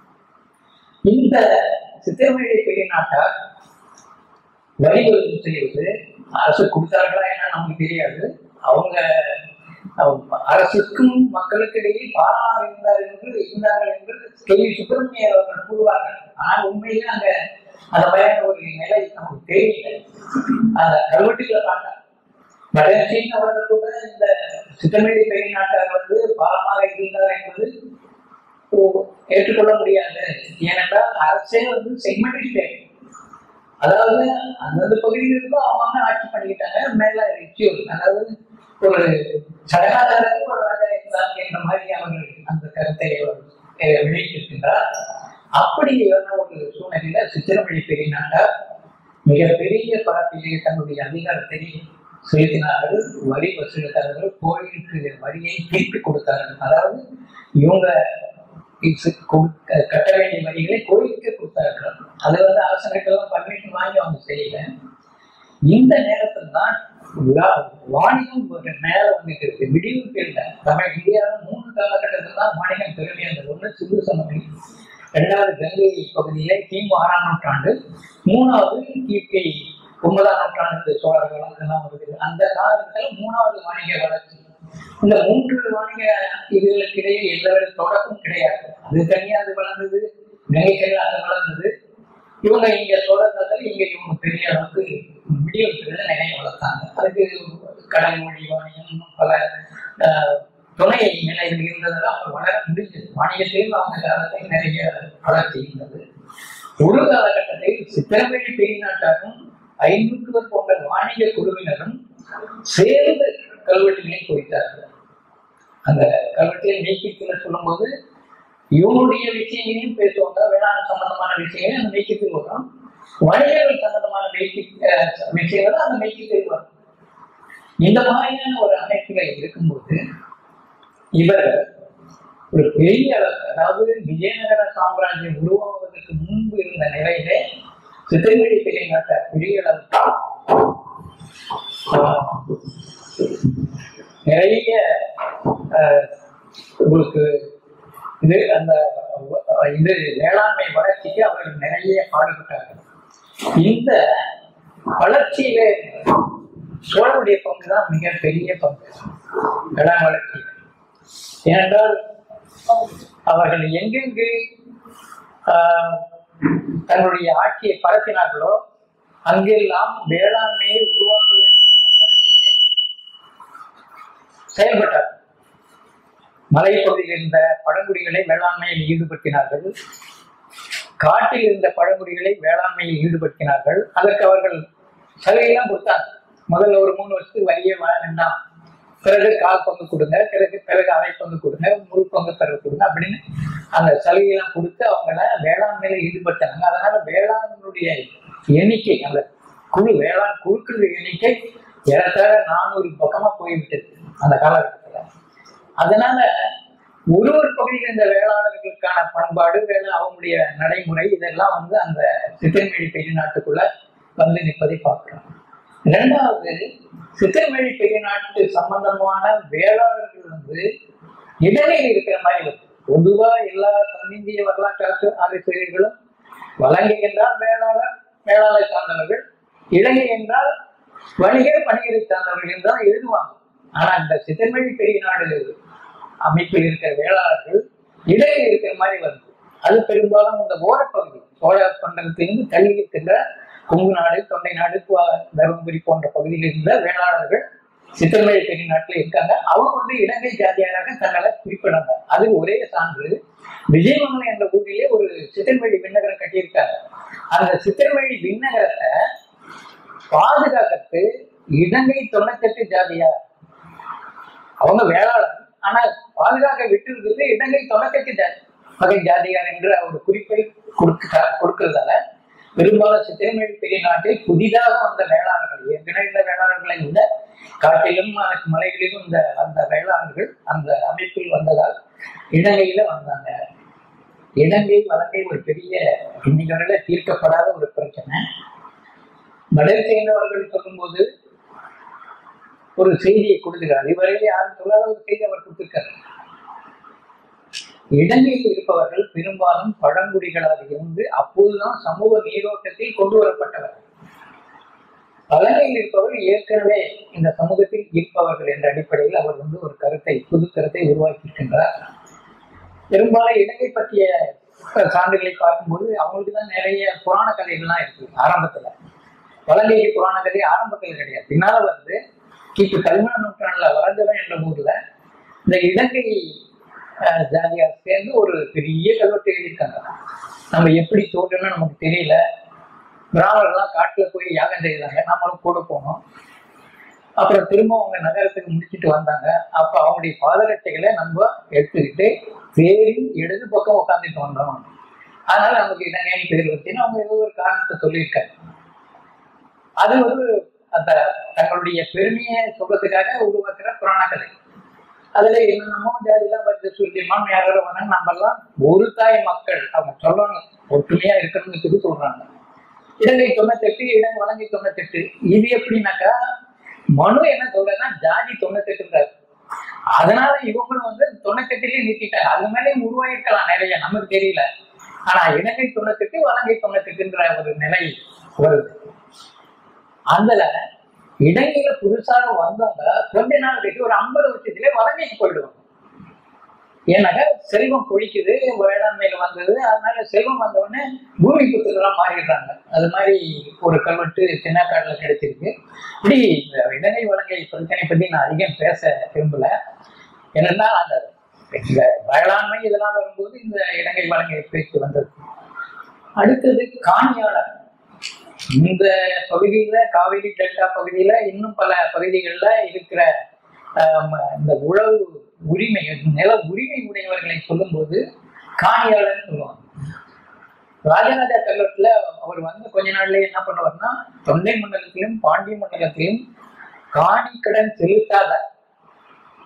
இந்த சித்திரமலை பெரிய நாட்டார் வரி வசூல் செய்வது அரசு கொடுத்தார்களா என்ன நமக்கு தெரியாது அவங்க அவங்க அரசுக்கும் மக்களுக்கு இடையே பாலமாக இருந்தார் என்று இருந்தார்கள் என்று கேள்வி சுப்பிரமணியர் அவர்கள் கூறுவார்கள் ஆனால் உண்மையிலே அங்க அந்த மாதிரியான ஒரு நிலை நமக்கு தெரியல அந்த கல்வெட்டுகளை பார்த்தார் வடசீன் அவர்கள் கூட இந்த சித்தமேடி பெரிய நாட்டார் வந்து பாலமாக இருந்தார் என்பது ஓ- ஏற்றுக்கொள்ள முடியாது ஏனென்றால் அரசே வந்து செக்மெண்ட் அதாவது அந்தந்த பகுதியில் இருக்கோ அவங்க ஆட்சி பண்ணிக்கிட்டாங்க மேல ரிச்சுவல் அதாவது ஒரு சடங்காதாரத்துக்கு ஒரு ராஜா இருந்தார் என்ற மாதிரி அவர்கள் அந்த கருத்தை அவர் அஹ், வெளியிட்டிருக்கின்றார் அப்படியான ஒரு சூழ்நிலையில சித்திரமொழி பெரிய நாட்டார் மிகப்பெரிய பரப்பிலே தன்னுடைய அதிகாரத்தை செலுத்தினார்கள் வரி வசூலித்தார்கள் கோயிலுக்கு வரியை திருப்பி கொடுத்தார்கள் அதாவது இவங்க இஸ்- கொடு- க- கட்ட வேண்டிய வரிகளை கோயிலுக்கே கொடுத்தார்கள் அது வந்து அரசனுக்கெல்லாம் பர்மிஷன் வாங்கி அவங்க செய்யல இந்த நேரத்தில் தான் வா- வாணிகம் ஒரு மேல வந்துட்டு இருக்கு விடிவு இல்லை தமிழ் இந்தியாவில் மூணு காலகட்டத்தில் தான் வாணிகம் பெருமையாக இருந்தது ஒன்று சிந்து சமவெளி இரண்டாவது கங்கை பகுதியிலே கிமு ஆறாம் நூற்றாண்டு மூணாவது கிபி ஒன்பதாம் நூற்றாண்டு சோழர்கள் அதெல்லாம் வருது அந்த காலகட்டத்தில் மூணாவது வாணிக வளர்ச்சி இந்த மூன்று வாணிக இதுகளுக்கு இடையே எந்தவித தொடக்கம் கிடையாது அது தனியா அது வளர்ந்தது கங்கைக்கரை அது வளர்ந்தது இவங்க இங்க சோழர்கள் இங்க இவங்க பெரிய அளவுக்கு விடியல் நிறைய வளர்த்தாங்க அதுக்கு கடல் மொழி வாணிகம் இன்னும் பல ஆஹ், துணை நிலைகள் இருந்ததால அவங்க வளர முடிஞ்சது வாணிகத்திலும் அவங்க காலத்தில் நிறைய வளர்ச்சி இருந்தது ஒரு காலகட்டத்தில் சித்திரமேடி பெரிய நாட்டாரும் ஐநூற்றுவர் போன்ற வாணிக குழுவினரும் சேர்ந்து கல்வெட்டுகளை குறித்தார்கள் அந்த கல்வெட்டியை நீக்கித்துல சொல்லும்போது இவனுடைய விஷயங்களையும் பேசுவாங்க வேளாண் சம்பந்தமான விஷயங்களையும் அந்த மெய்க்கத்தில் வரும் வணிகர்கள் சம்பந்தமான மெய்க்கு அஹ், விஷயங்களும் அந்த மெய்க்கத்தில் வரும் இந்த மாதிரியான ஒரு அமைப்புகள் இருக்கும்போது இவர் ஒரு பெரிய அளவு அதாவது விஜயநகர சாம்ராஜ்யம் உருவாவதற்கு முன்பு இருந்த நிலையிலே சித்திரவெளி பெரிய நாட்டை பெரிய அளவு ஆஹ், நிறைய ஆஹ், உங்களுக்கு இது அந்த அஹ், இது வேளாண்மை வளர்ச்சிக்கு அவர்கள் நிறைய பாடுபட்டார்கள் இந்த வளர்ச்சியிலே சோழனுடைய பங்கு தான் மிக பெரிய பங்கு வேளாண் வளர்ச்சியில் ஏனென்றால் அவர்கள் எங்கெங்கு ஆஹ், தங்களுடைய ஆட்சியை பரப்பினார்களோ அங்கெல்லாம் வேளாண்மையை உருவாக்க வேண்டும் என்ற கருத்திலே செயல்பட்டார்கள் மலைப்பகுதியில் இருந்த பழங்குடிகளை வேளாண்மையில் ஈடுபடுத்தினார்கள் காட்டில் இருந்த பழங்குடிகளை வேளாண்மையில் ஈடுபடுத்தினார்கள் அதற்கு அவர்கள் சலுகையெல்லாம் கொடுத்தாங்க முதல்ல ஒரு மூணு வருஷத்துக்கு வரியே வர வேண்டாம் பிறகு கால் பங்கு கொடுங்க பிறகு பிறகு அரை பங்கு கொடுங்க முழு பங்கு பிறகு கொடுங்க அப்படின்னு அந்த சலுகையெல்லாம் கொடுத்து அவங்கள வேளாண்மையில ஈடுபடுத்தினாங்க அதனால வேளாண்மையுடைய எண்ணிக்கை அந்த குழு வேளாண் குழுக்கள் எண்ணிக்கை ஏறத்தாழ நானூறு பக்கமா போய்விட்டது அந்த காலகட்டத்துல அதனால ஒரு ஒரு பகுதியில் இந்த வேளாளர்களுக்கான பண்பாடு வேலை அவங்களுடைய நடைமுறை இதெல்லாம் வந்து அந்த சித்திரமேழி பெரிய நாட்டுக்குள்ள வந்து நிற்பதை பார்க்கிறோம் இரண்டாவது சித்திரமேழி பெரிய நாட்டு சம்பந்தமான வேளாளர்கள் வந்து இடைநிலை இருக்கிற மாதிரி வருது பொதுவா எல்லா தென்னிந்திய வரலாற்று ஆசிரியர்களும் வலங்கை என்றால் வேளாளர் வேளாளர் சார்ந்தவர்கள் இலங்கை என்றால் வணிகர் வணிகரை சார்ந்தவர்கள் என்றால் எழுதுவாங்க ஆனா இந்த சித்தன்மொழி பெரிய நாடு அமைப்பில் இருக்கிற வேளாளர்கள் இடையில இருக்கிற மாதிரி வருது அது பெரும்பாலும் இந்த ஓரப்பகுதி சோழ பண்டத்திலிருந்து தள்ளி இருக்கின்ற கொங்கு நாடு தொண்டை நாடு பு- தருமபுரி போன்ற பகுதியில் இருந்த வேளாளர்கள் சித்தன்மொழி பெரிய நாட்டில் இருக்காங்க அவங்க வந்து இலங்கை ஜாதியாராக தங்களை குறிப்பிடாங்க அது ஒரே சான்று விஜயமங்கலம் என்ற ஊரிலே ஒரு சித்தன்மொழி விண்ணகரம் கட்டியிருக்காங்க அந்த சித்தன்மொழி விண்ணகரத்தை பாதுகாக்கிறது இலங்கை தொண்ணூத்தெட்டு ஜாதியார் அவங்க வேளாளர் ஆனா பாதுகாக்க விட்டு இருக்கிறது இலங்கை தொண்ணூத்தெட்டு ஜாதி வகை ஜாதியார் என்ற ஒரு குறிப்பை கொடுக்க கொடுக்கிறதால பெரும்பாலும் சித்திரமேடி பெரிய நாட்டில் புதிதாக வந்த வேளாளர்கள் ஏற்கனவே இந்த வேளாளர்களை விட காட்டிலும் அதற்கு மலைகளிலும் இந்த அந்த வேளாளர்கள் அந்த அமைப்பில் வந்ததால் இலங்கையில வந்தாங்க இலங்கை வலங்கை ஒரு பெரிய இன்னைக்கு வரையில தீர்க்கப்படாத ஒரு பிரச்சனை வடல் சேர்ந்தவர்கள் சொல்லும்போது ஒரு செய்தியை கொடுத்துக்கிறார் இதுவரையில யாரும் சொல்லாத ஒரு செய்தி அவர் கொடுத்திருக்காரு இலங்கையில் இருப்பவர்கள் பெரும்பாலும் பழங்குடிகளாக இருந்து அப்போதுதான் சமூக நீரோட்டத்தில் கொண்டு வரப்பட்டவர் பழங்கையில் இருப்பவர்கள் ஏற்கனவே இந்த சமூகத்தில் இருப்பவர்கள் என்ற அடிப்படையில் அவர் வந்து ஒரு கருத்தை புது கருத்தை உருவாக்கி இருக்கின்றார் பெரும்பாலும் இலங்கை பற்றிய சான்றுகளை பார்க்கும்போது அவங்களுக்கு தான் நிறைய புராண கதைகள்லாம் இருக்கு ஆரம்பத்துல பழங்கைக்கு புராண கதை ஆரம்பத்தில் கிடையாது பின்னால வந்து கிபி பதிமூணாம் நூற்றாண்டுல வரஞ்சவன் என்ற ஊர்ல இந்த இலங்கை அஹ், ஜாதியார் சேர்ந்து ஒரு பெரிய கல்வெட்டு எழுதியிருக்காங்க நம்ம எப்படி தோன்றணும்னு நமக்கு தெரியல பிராமணர்கள்லாம் காட்டுல போய் யாகம் செய்தாங்க நம்மளும் கூட போனோம் அப்புறம் திரும்ப அவங்க நகரத்துக்கு முடிச்சிட்டு வந்தாங்க அப்ப அவங்களுடைய பாதரட்சைகளை நம்ம எடுத்துக்கிட்டு வேறி இடது பக்கம் உட்காந்துட்டு வந்தோம் அதனால நமக்கு இலங்கைன்னு பேர் வச்சுன்னு அவங்க ஏதோ ஒரு காரணத்தை சொல்லியிருக்காங்க அது ஒரு அந்த தங்களுடைய பெருமையை சொல்றதுக்காக உருவாக்குற புராண கதை அதுல என்னென்னமோ ஜாதியெல்லாம் வருது சுருக்கியமான யாரோ வந்தாங்க நம்ம எல்லாம் ஒரு தாய் மக்கள் அவங்க சொல்றாங்க ஒற்றுமையா இருக்கணும்னு சொல்லி சொல்றாங்க இலங்கை தொண்ணூத்தெட்டு இடம் வழங்கி தொண்ணூத்தெட்டு இது எப்படின்னாக்கா மனு என்ன சொல்றதுன்னா ஜாதி தொண்ணூத்தெட்டுன்றாரு அதனால இவங்களும் வந்து தொண்ணூத்தெட்டுலயே நிறுத்திட்டாங்க அது மேலே உருவாயிருக்கலாம் நிறைய நமக்கு தெரியல ஆனா இலங்கை தொண்ணூத்தெட்டு வலங்கை தொண்ணூத்தெட்டுன்ற ஒரு நிலை வருது அதுல இலங்கையில புதுசாக வந்தவங்க கொஞ்ச நாள் கழிச்சு ஒரு ஐம்பது வருஷத்துல வலங்கைக்கு போயிடுவாங்க ஏன்னாக்கா செல்வம் பொழிக்குது வேளாண்மையில வந்தது அதனால செல்வம் வந்த உடனே பூமி புத்துக்கெல்லாம் மாறிடுறாங்க அது மாதிரி ஒரு கல்வெட்டு தென்னாக்காடுல கிடைச்சிருக்கு இப்படி இந்த இலங்கை வழங்கை பிரச்சனை பத்தி நான் அதிகம் பேச விரும்பல என்னன்னா அந்த இந்த வேளாண்மை இதெல்லாம் வரும்போது இந்த இலங்கை வழங்கை பேச்சு வந்தது அடுத்தது காணியாளர் இந்த பகுதியில காவிரி டெல்டா பகுதியில இன்னும் பல பகுதிகளில் இருக்கிற ஆம், இந்த உழவு உரிமை நில உரிமை உடையவர்களை சொல்லும்போது காணியாளர்னு சொல்லுவாங்க ராஜராஜா கல்வெட்டுல அவர் வந்து கொஞ்ச நாள்லயே என்ன பண்ணுவார்னா தொண்டை மண்டலத்திலும் பாண்டிய மண்டலத்திலும் காணி கடன் செலுத்தாத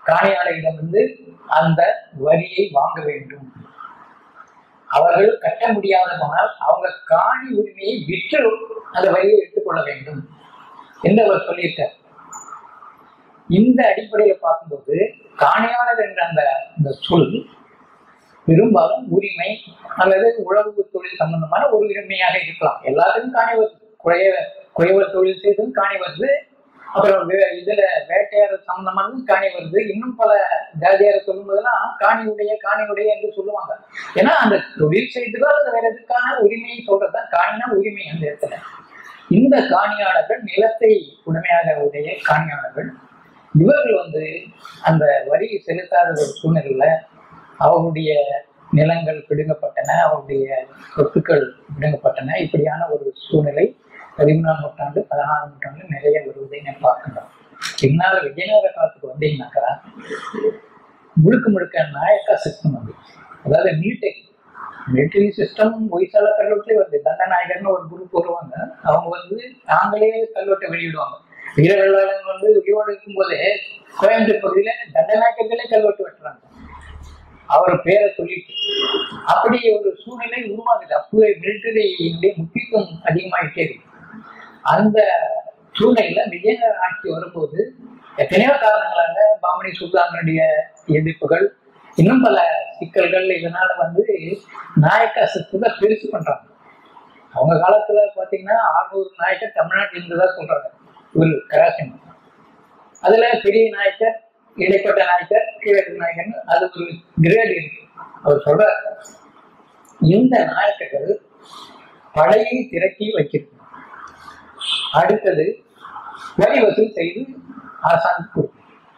காணியாளரிடமிருந்து அந்த வரியை வாங்க வேண்டும் அவர்கள் கட்ட முடியாத போனால் அவங்க காணி உரிமையை விற்று அந்த வரியை எடுத்துக்கொள்ள வேண்டும் என்று அவர் சொல்லியிருக்கார் இந்த அடிப்படையில பார்க்கும்போது காணியாளர் என்ற அந்த அந்த சொல் பெரும்பாலும் உரிமை அல்லது உழவு தொழில் சம்பந்தமான ஒரு உரிமையாக இருக்கலாம் எல்லாத்துக்கும் காணி வருது குறைய குறைவர் தொழில் செய்தும் காணி வருது அப்புறம் வே- இதுல வேட்டையாட சம்பந்தமானதும் காணி வருது இன்னும் பல ஜாதியாரை சொல்லும்போதெல்லாம் காணியுடைய காணியுடைய என்று சொல்லுவாங்க ஏன்னா அந்த தொழில் செய்ததோ அல்லது வேற எதுக்கான உரிமையை சொல்றதுதான் காணினா உரிமை அந்த இடத்துல இந்த காணியாளர்கள் நிலத்தை உடைமையாக உடைய காணியாளர்கள் இவர்கள் வந்து அந்த வரி செலுத்தாத ஒரு சூழ்நிலையில அவர்களுடைய நிலங்கள் பிடுங்கப்பட்டன அவருடைய சொத்துக்கள் பிடுங்கப்பட்டன இப்படியான ஒரு சூழ்நிலை பதிமூணாம் நூற்றாண்டு பதினாறாம் நூற்றாண்டு நிறைய வருவதை நான் பார்க்கிறோம் பின்னால விஜயநகர காலத்துக்கு வந்தீங்கன்னாக்கா முழுக்க முழுக்க நாயக்கா சிஸ்டம் வந்து அதாவது மிலிட்டரி மிலிட்டரி சிஸ்டம் ஒய்சால கல்வெட்டுலேயே வருது தண்டநாயகர்னு ஒரு குரூப் வருவாங்க அவங்க வந்து நாங்களே கல்வெட்டை வெளியிடுவாங்க வீர வெள்ளாளன் வந்து உயிரோடு இருக்கும்போதே கோயம்புத்தூர் பகுதியில தண்டநாயக்கர்களே கல்வெட்டு வெட்டுறாங்க அவர் பேரை சொல்லிட்டு அப்படி ஒரு சூழ்நிலை உருவாகுது அப்பவே மிலிட்டரியுடைய முக்கியத்துவம் அதிகமாயிட்டே இருக்கு அந்த சூழ்நிலையில விஜயநகர ஆட்சி வரும்போது எத்தனையோ காரணங்களால பாமணி சுல்தானுடைய எதிர்ப்புகள் இன்னும் பல சிக்கல்கள் இதனால வந்து நாயக்கா சித்தத்தை பெருசு பண்றாங்க அவங்க காலத்துல பாத்தீங்கன்னா ஆறுநூறு நாயக்கர் தமிழ்நாட்டில் இருந்ததா சொல்றாங்க இவர் கராசிமன் அதுல பெரிய நாயக்கர் இடைப்பட்ட நாயக்கர் கீழக்கு நாயக்கர்னு அது ஒரு கிரேட் இருக்கு அவர் சொல்றார் இந்த நாயக்கர்கள் படையை திரட்டி வைக்கிறது அடுத்தது வரி வசூல் செய்து அரசாங்கம் கொடுக்கும்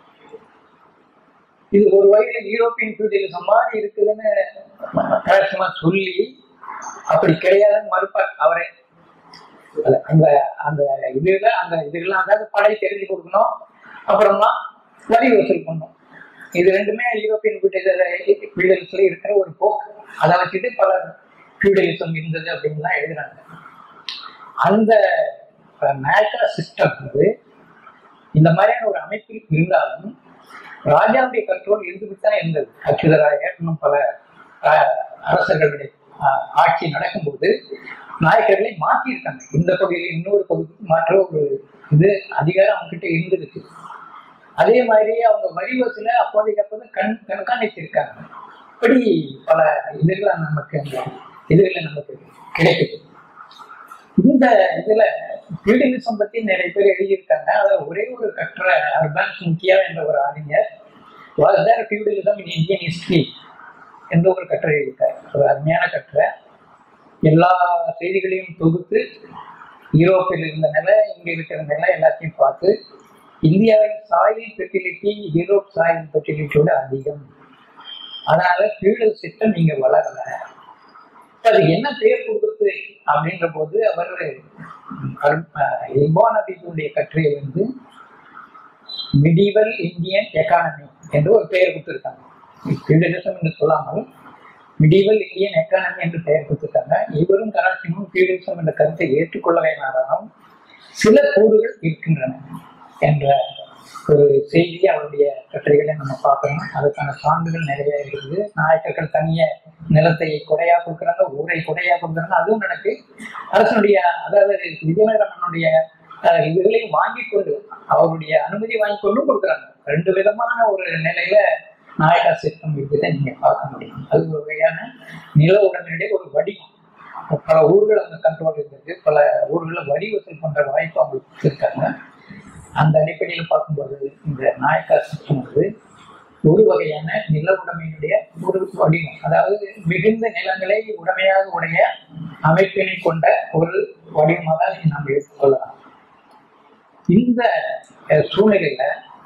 இது ஒரு வகையில் யூரோப்பியன் ஃபியூடலிசம் மாதிரி இருக்குதுன்னு கரெக்டமா சொல்லி அப்படி கிடையாதுன்னு மறுப்பார் அவரே அது அந்த அந்த இதுல அந்த இதுக்கெல்லாம் அதாவது படை தெரிஞ்சு கொடுக்கணும் அப்புறமா வரி வசூல் பண்ணணும் இது ரெண்டுமே யூரோப்பியன் ஃபியூடலிசம்ல இருக்கிற ஒரு போக்கு அதை வச்சுட்டு பல ஃபியூடலிசம் இருந்தது அப்படின்லாம் எழுதுறாங்க அந்த மேக்கா சிஸ்டம் வந்து இந்த மாதிரியான ஒரு அமைப்பில் இருந்தாலும் ராஜாவுடைய கண்ட்ரோல் இருந்துகிட்டு தான் இருந்தது அச்சுதராயர் இன்னும் பல அஹ், அரசர்களுடைய அஹ், ஆட்சி நடக்கும்போது நாயக்கர்களை மாற்றியிருக்காங்க இந்த பகுதியில் இன்னொரு பகுதிக்கு மாற்ற ஒரு இது அதிகாரம் அவங்க கிட்ட இருந்துருக்கு அதே மாதிரி அவங்க வரி வசூல அப்போதைக்கு அப்போது கண் கண்காணிச்சிருக்காங்க இப்படி பல இதுகளை நமக்கு அந்த இதுகளை நமக்கு கிடைக்குது இந்த இதுல ஃபியூடலிசம் பத்தி நிறைய பேர் எழுதியிருக்காங்க அதுல ஒரே ஒரு கட்டுரை அர்பான்ஸ் முக்கியா என்ற ஒரு அறிஞர் was there feudalism in Indian history என்ற ஒரு கட்டுரை எழுதியிருக்காரு ஒரு அருமையான கட்டுரை எல்லா செய்திகளையும் தொகுத்து யூரோப்பில் இருந்த நிலை இங்க இருக்கிற நிலை எல்லாத்தையும் பார்த்து இந்தியாவின் சாயில் ஃபெர்டிலிட்டி யூரோப் சாயில் ஃபெர்டிலிட்டியோட அதிகம் அதனால ஃபியூடல் சிஸ்டம் இங்க வளரல அதுக்கு என்ன பெயர் கொடுக்குறது அப்படின்ற போது அவர் இல்பான் அபிசுடைய கட்டுரையை வந்து மிடிவல் இந்தியன் எக்கானமி என்று ஒரு பெயர் கொடுத்துருக்காங்க ஃபியூடலிசம் என்று சொல்லாமல் மிடிவல் இந்தியன் எக்கானமி என்று பெயர் கொடுத்துருக்காங்க இவரும் கராச்சிமும் ஃபியூடலிசம் என்ற கருத்தை ஏற்றுக்கொள்ள வேண்டாம் சில கூறுகள் இருக்கின்றன என்ற ஒரு செய்தி அவருடைய கட்டுரைகளை நம்ம பார்க்கணும் அதுக்கான சான்றுகள் நிறைய இருக்குது நாயக்கர்கள் தனிய நிலத்தை கொடையா கொடுக்குறாங்க ஊரை கொடையா கொடுக்குறாங்க அதுவும் நடக்கு அரசனுடைய அதாவது விஜயநகர மன்னனுடைய அஹ், இதுகளையும் வாங்கி கொண்டு அவருடைய அனுமதி வாங்கி கொண்டும் கொடுக்குறாங்க ரெண்டு விதமான ஒரு நிலையில நாயக்கா சிஸ்டம் இருக்குதை நீங்க பார்க்க முடியும் அது ஒரு வகையான நில உடமையுடைய ஒரு வடிவம் பல ஊர்கள் அந்த கண்ட்ரோல் இருந்திருக்கு பல ஊர்களில் வரி வசூல் பண்ற வாய்ப்பு அவங்களுக்கு இருக்காங்க அந்த அடிப்படையில் பார்க்கும்போது இந்த நாயக்கா சிஸ்டம் வந்து ஒரு வகையான நில உடைமையினுடைய ஒரு வடிவம் அதாவது மிகுந்த நிலங்களை உடைமையாக உடைய அமைப்பினை கொண்ட ஒரு வடிவமாக அதை நாம் எடுத்துக்கொள்ளலாம் இந்த அஹ், சூழ்நிலையில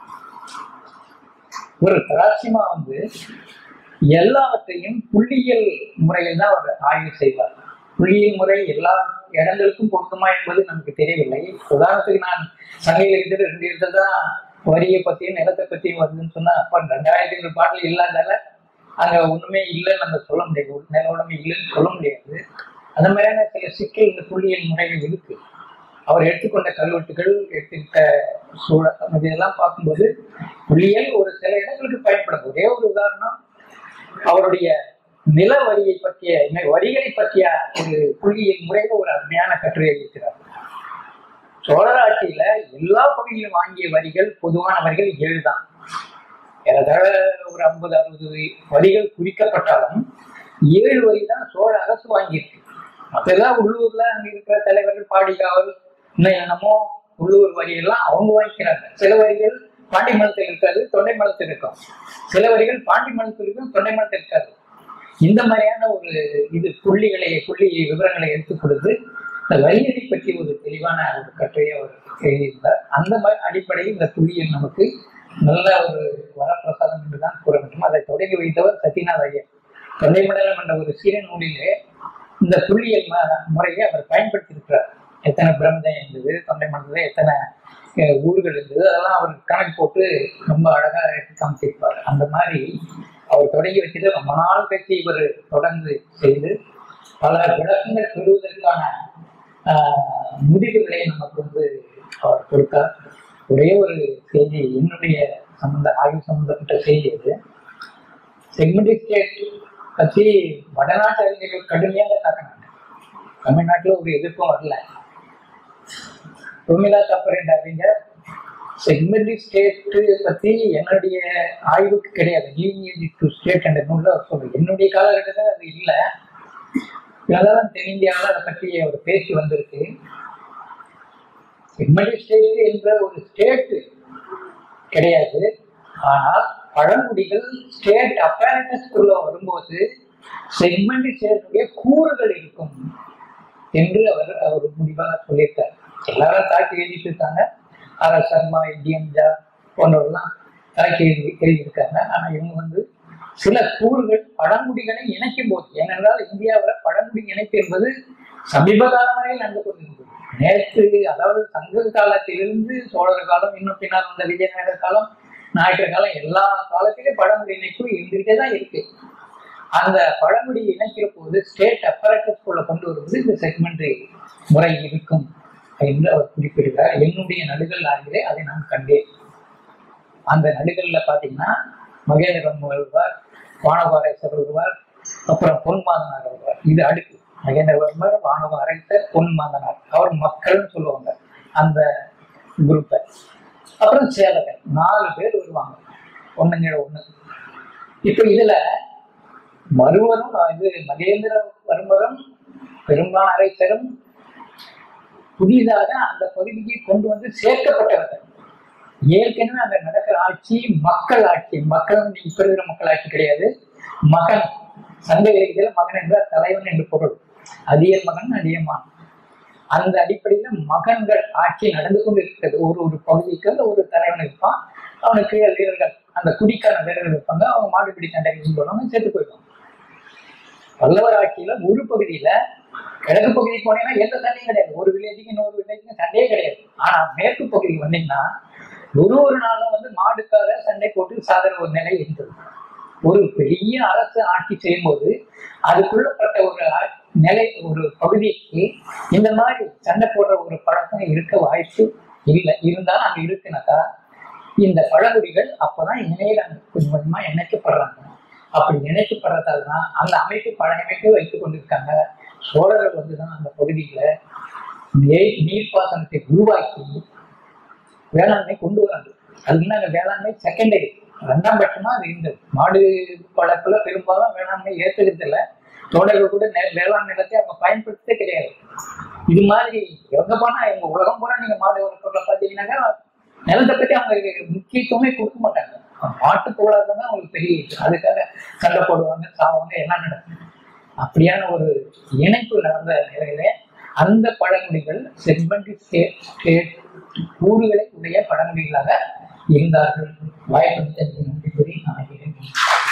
ஒரு தராசிமா வந்து எல்லாவற்றையும் புள்ளியியல் முறையில் தான் அவர் ஆய்வு செய்வார் புள்ளியியல் முறை எல்லா இடங்களுக்கும் பொருந்துமா என்பது நமக்கு தெரியவில்லை உதாரணத்துக்கு நான் சங்கையில் இருக்கிற ரெண்டு இடத்துல தான் வரியை பத்தியும் நிலத்தை பத்தியும் வருதுன்னு சொன்னா அப்ப ரெண்டாயிரத்தி ஐநூறு பாட்டில் இல்லாதால அங்க ஒண்ணுமே இல்லைன்னு நம்ம சொல்ல முடியாது ஒரு நில உடமை இல்லைன்னு சொல்ல முடியாது அந்த மாதிரியான சில சிக்கல் இந்த புள்ளியியல் முறைகள் இருக்கு அவர் எடுத்துக்கொண்ட கல்வெட்டுகள் எடுத்துக்கிட்ட சூழல் இதெல்லாம் பார்க்கும்போது புள்ளியியல் ஒரு சில இடங்களுக்கு பயன்படும் ஒரே ஒரு உதாரணம் அவருடைய நில வரியை பற்றிய நி- வரிகளை பற்றிய ஒரு புள்ளியியல் முறையில ஒரு அருமையான கட்டுரை எழுதியிருக்கிறார் சோழர் ஆட்சியில எல்லா பகுதியிலும் வாங்கிய வரிகள் பொதுவான வரிகள் ஏழு தான் ஏறத்தாழ ஒரு ஐம்பது அறுபது வரிகள் குறிக்கப்பட்டாலும் ஏழு வரி தான் சோழ அரசு வாங்கியிருக்கு மற்றெல்லாம் உள்ளூர்ல அங்க இருக்கிற தலைவர்கள் பாடிகாவல் இன்னும் என்னமோ உள்ளூர் வரியெல்லாம் அவங்க வாங்கிக்கிறாங்க சில வரிகள் பாண்டி மலத்தில் இருக்காது தொண்டை மலத்தில் இருக்கும் சில வரிகள் பாண்டி மலத்தில் இருக்கும் தொண்டை மலத்தில் இருக்காது இந்த மாதிரியான ஒரு இது புள்ளிகளை புள்ளி விவரங்களை எடுத்துக் கொடுத்து இந்த வரிகளை பற்றி ஒரு தெளிவான ஒரு கட்டுரையை அவர் எழுதியிருந்தார் அந்த மாதிரி அடிப்படையில் இந்த புள்ளியல் நமக்கு நல்ல ஒரு வரப்பிரசாதம் என்றுதான் கூற வேண்டும் அதை தொடங்கி வைத்தவர் சத்யநாத் ஐயர் தொண்டை மண்டலம் என்ற ஒரு சீர நூலிலே இந்த புள்ளியல் ம- முறையை அவர் பயன்படுத்தியிருக்கிறார் எத்தனை பிரம்மதம் இருந்தது தொண்டை மண்டலத்தில் எத்தனை அஹ், ஊர்கள் இருந்தது அதெல்லாம் அவர் கணக்கு போட்டு ரொம்ப அழகா எடுத்து காமிச்சிருப்பார் அந்த மாதிரி அவர் தொடங்கி வச்சது ரொம்ப நாள் கட்சி இவர் தொடர்ந்து செய்து பல விளக்கங்கள் பெறுவதற்கான ஆஹ், முடிவுகளை நமக்கு வந்து அவர் கொடுத்தார் ஒரே ஒரு செய்தி என்னுடைய சம்பந்த ஆய்வு சம்பந்தப்பட்ட செய்தி அது செக்மெண்ட்ரி ஸ்டேட் பற்றி வடநாட்டு அறிஞர்கள் கடுமையாக தாக்கினாங்க தமிழ்நாட்டில் ஒரு எதிர்ப்பும் வரல ரோமிலா தாப்பர் என்ற அறிஞர் செக்மெண்ட்ரி ஸ்டேட்டு பற்றி என்னுடைய ஆய்வுக்கு கிடையாது லீனியேஜ் டு ஸ்டேட் என்ற நூலில் அவர் சொல்றாரு என்னுடைய காலகட்டத்தில் அது இல்லை இதனால தென்னிந்தியாவில் அதை பற்றி அவர் பேசி வந்திருக்கு செக்மெண்ட்ரி ஸ்டேட் என்ற ஒரு ஸ்டேட்டு கிடையாது ஆனால் பழங்குடிகள் ஸ்டேட் அப்பாரட்டஸ்குள்ள வரும்போது செக்மெண்ட் ஸ்டேட்டுடைய கூறுகள் இருக்கும் என்று அவர் அவர் முடிவாக சொல்லியிருக்கார் எல்லாரும் தாக்கி எழுதிட்டு இருக்காங்க ஆர் எஸ் சர்மா இந்தியன்ஜா போன்றவர்கள்லாம் தாக்கி எழுதி எழுதியிருக்காங்க ஆனா இவங்க வந்து சில கூறுகள் பழங்குடிகளை இணைக்கும் போது ஏனென்றால் இந்தியாவில் பழங்குடி இணைப்பு என்பது சமீப காலம் வரையில் நடந்து கொண்டிருந்தது நேற்று அதாவது சங்க காலத்திலிருந்து சோழர் காலம் இன்னும் பின்னால் வந்த விஜயநகர காலம் நாயக்கர் காலம் எல்லா காலத்திலும் பழங்குடி இணைப்பு இருந்துகிட்டே தான் இருக்கு அந்த பழங்குடி இணைக்கிற போது ஸ்டேட் அப்பரேட்டஸ்குள்ள கொண்டு வருவது இந்த செக்மெண்ட்ரி முறை இருக்கும் என்று அவர் குறிப்பிடுகிறார் என்னுடைய நடுகள் ஆகியதை அதை நான் கண்டேன் அந்த நடுகள்ல பாத்தீங்கன்னா மகேந்திரன் வருவார் வானபாரேசர் வருவார் அப்புறம் பொன்மாதனார் வருவார் இது அடுக்கு மகேந்திரவர்மர் வானபாரேசர் பொன்மாதனார் அவர் மக்கள்னு சொல்லுவாங்க அந்த குரூப்பை அப்புறம் சேவகர் நாலு பேர் வருவாங்க ஒண்ணுங்கிற ஒண்ணு இப்ப இதுல மறுவரும் இது மகேந்திர வர்மரும் பெரும்பான் அரைசரும் புதிதாக அந்த பகுதிக்கு கொண்டு வந்து சேர்க்கப்பட்டவர்கள் ஏற்கனவே அங்க நடக்கிற ஆட்சி மக்கள் ஆட்சி மக்கள் வந்து இப்ப இருக்கிற மக்கள் ஆட்சி கிடையாது மகன் சங்க இலக்கியத்துல மகன் என்றால் தலைவன் என்று பொருள் அதியர் மகன் அதியமான் அந்த அடிப்படையில மகன்கள் ஆட்சி நடந்து கொண்டு இருக்கிறது ஒரு ஒரு பகுதிக்கு அந்த ஒரு தலைவன் இருப்பான் அவனுக்கு வீரர்கள் அந்த குடிக்கான வீரர்கள் இருப்பாங்க அவங்க மாடுபிடி சண்டைக்கு போனவங்க சேர்த்து போயிடுவாங்க பல்லவர் ஆட்சியில ஒரு பகுதியில கிழக்கு பகுதிக்கு போனீங்கன்னா எந்த சண்டையும் கிடையாது ஒரு வில்லேஜுக்கு இன்னொரு வில்லேஜுக்கு சண்டையே கிடையாது ஆனா மேற்கு பகுதிக்கு வந்தீங்கன்னா ஒரு ஒரு நாளும் வந்து மாடுக்காக சண்டை போட்டு சாகிற ஒரு நிலை இருந்தது ஒரு பெரிய அரசு ஆட்சி செய்யும்போது அதுக்குள்ளப்பட்ட ஒரு ஆ- நிலை ஒரு பகுதிக்கு இந்த மாதிரி சண்டை போடுற ஒரு பழக்கம் இருக்க வாய்ப்பு இல்லை இருந்தாலும் அங்க இருக்குனாக்கா இந்த பழங்குடிகள் அப்பதான் இணையிறாங்க கொஞ்சம் கொஞ்சமா இணைக்கப்படுறாங்க அப்படி இணைக்கப்படுறதால தான் அந்த அமைப்பு பழைய அமைப்பு வைத்துக் கொண்டிருக்காங்க சோழர்கள் வந்துதான் அந்த பகுதியில நீர் நீர்ப்பாசனத்தை உருவாக்கி வேளாண்மை கொண்டு வராங்க அதுக்குன்னு அந்த வேளாண்மை செகண்டரி ரெண்டாம் பட்சமா அது இருந்தது மாடு வளர்ப்புல பெரும்பாலும் வேளாண்மை ஏத்துக்கிறது இல்ல தோழர்கள் கூட நெ- வேளாண் நிலத்தை அவங்க பயன்படுத்தவே கிடையாது இது மாதிரி எங்க போனா எங்க உலகம் பூரா நீங்க மாடு வளர்ப்புல பாத்தீங்கன்னாக்கா நிலத்தை பத்தி அவங்க முக்கியத்துவமே கொடுக்க மாட்டாங்க மாட்டு போடாதான் அவங்களுக்கு பெரிய இது. அதுக்காக சண்டை போடுவாங்க சாவாங்க எல்லாம் நடக்கும் அப்படியான ஒரு இணைப்பு நடந்த நிலையில அந்த பழங்குடிகள் செக்மெண்ட் ஸ்டேட் ஸ்டேட் கூறுகளை உடைய பழங்குடிகளாக இருந்தார்கள் வாய்ப்பு நன்றி கூறி நான் இறங்கினேன்.